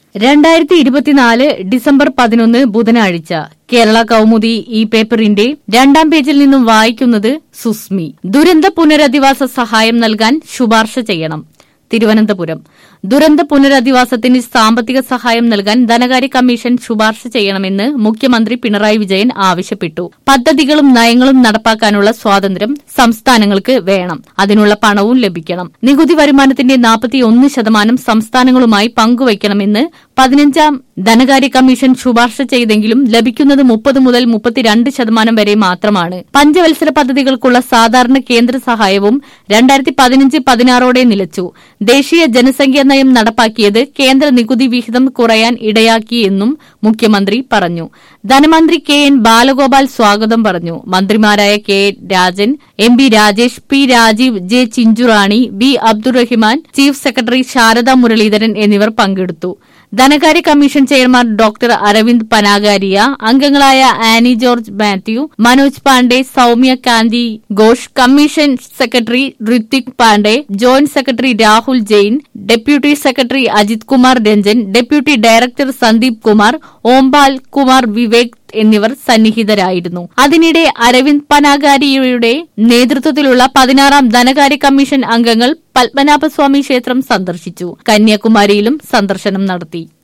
രണ്ടായിരത്തി ഇരുപത്തിനാല് ഡിസംബർ പതിനൊന്ന് ബുധനാഴ്ച കേരള കൗമുദി ഈ പേപ്പറിന്റെ രണ്ടാം പേജിൽ നിന്നും വായിക്കുന്നത് സുസ്മി ദുരന്ത പുനരധിവാസ സഹായം നൽകാൻ ശുപാർശ ചെയ്യണം തിരുവനന്തപുരം ദുരന്ത പുനരധിവാസത്തിന് സാമ്പത്തിക സഹായം നൽകാൻ ധനകാര്യ കമ്മീഷൻ ശുപാർശ ചെയ്യണമെന്ന് മുഖ്യമന്ത്രി പിണറായി വിജയൻ ആവശ്യപ്പെട്ടു പദ്ധതികളും നയങ്ങളും നടപ്പാക്കാനുള്ള സ്വാതന്ത്ര്യം സംസ്ഥാനങ്ങൾക്ക് വേണം അതിനുള്ള പണവും ലഭിക്കണം നികുതി വരുമാനത്തിന്റെ നാൽപ്പത്തിയൊന്ന് ശതമാനം സംസ്ഥാനങ്ങളുമായി പങ്കുവയ്ക്കണമെന്ന് പതിനഞ്ചാം ധനകാര്യ കമ്മീഷൻ ശുപാർശ ചെയ്തെങ്കിലും ലഭിക്കുന്നത് മുപ്പത് മുതൽ മുപ്പത്തിരണ്ട് ശതമാനം വരെ മാത്രമാണ് പഞ്ചവത്സര പദ്ധതികൾക്കുള്ള സാധാരണ കേന്ദ്ര സഹായവും രണ്ടായിരത്തി പതിനഞ്ച് പതിനാറോടെ നിലച്ചു ദേശീയ ജനസംഖ്യാ നയം നടപ്പാക്കിയത് കേന്ദ്ര നികുതി വിഹിതം കുറയാൻ ഇടയാക്കിയെന്നും മുഖ്യമന്ത്രി പറഞ്ഞു ധനമന്ത്രി കെ എൻ ബാലഗോപാൽ സ്വാഗതം പറഞ്ഞു മന്ത്രിമാരായ K Rajan M B Rajesh P Rajeev J Chinchurani B Abdurahiman chief secretary Sharada Muraleedharan എന്നിവർ പങ്കെടുത്തു ധനകാര്യ commission chairman doctor Arvind Panagariya അംഗങ്ങളായ Annie George Mathew Manoj Pandey Soumya Kanti Ghosh commission secretary Ritvik Pandey joint secretary Rahul Jain deputy secretary Ajit Kumar Ranjan deputy director Sandeep Kumar Ompal Kumar Vivek എന്നിവർ സന്നിഹിതരായിരുന്നു അതിനിടെ അരവിന്ദ് പനാഗാരിയുടെ നേതൃത്വത്തിലുള്ള പതിനാറാം ധനകാര്യ കമ്മീഷൻ അംഗങ്ങൾ പത്മനാഭസ്വാമി ക്ഷേത്രം സന്ദർശിച്ചു കന്യാകുമാരിയിലും സന്ദർശനം നടത്തി